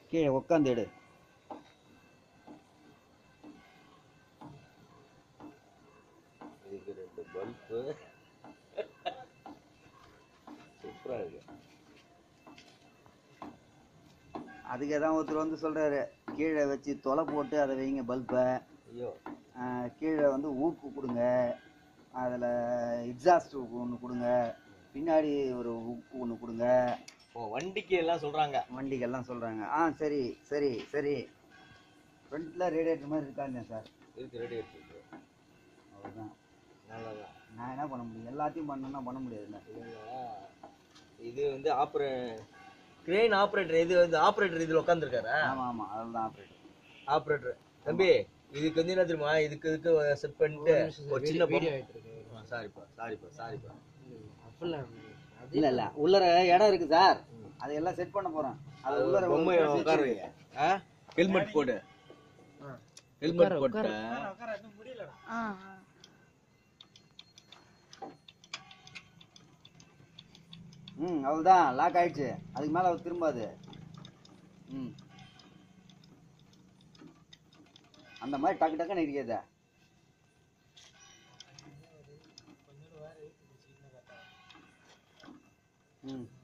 கீழே உட்காந்து எடு இதுக்கு ரெண்டு பல்பு சூப்பரா இருக்கு அதுக்கு தான் ஒருத்தர் வந்து சொல்றாரு கீழே வச்சு தொலை போட்டு அதை வைங்க பல்பை ஐயோ கீழே வந்து ஊக்கு கொடுங்க அதில் எக்ஸாஸ்ட் ஒன்று கொடுங்க பின்னாடி ஒரு உப்பு ஒன்று கொடுங்க ஓ வண்டிக்கு எல்லாம் சொல்றாங்க வண்டிக்கெல்லாம் சொல்கிறாங்க ஆ சரி சரி சரி ஃப்ரண்ட்டில் ரேடியேட்டர் மாதிரி இருக்காங்க சார் இருக்கு ரெடி எடுத்துருக்கு அவ்வளோதான் நல்லதான் நான் என்ன பண்ண முடியும் எல்லாத்தையும் பண்ணணும்னா பண்ண முடியாதுல்ல இல்லைங்களா? இது வந்து ஆப்ரே கிரெயின் ஆப்ரேட்டர் இது வந்து ஆப்ரேட்டர் இதுல உட்காந்துருக்காரா ஆமாம் ஆமாம் அதுதான் ஆப்ரேட்டர் ஆப்ரேட்டர் தம்பி இதுக்கு வந்து என்ன தெரியுமா இதுக்கு இதுக்கு செட் பண்ணிட்டு ஒரு சின்ன பொம்மை சாரிப்பா சாரிப்பா சாரிப்பா இல்லை இல்லை உள்ளர இடம் இருக்கு சார் அதையெல்லாம் செட் பண்ண போகிறேன் அது உள்ளர ஒரு பொம்மை place உட்கார வச்சிருக்கு. ஹெல்மெட் போடு ஹெல்மெட் போட்டு ஆ ம் அவ்வளோதான் லாக் ஆயிடுச்சு அதுக்கு மேலே அவர் திரும்பாது ம் அந்த மாதிரி டக்கு டக்குன்னு இருக்காது ம்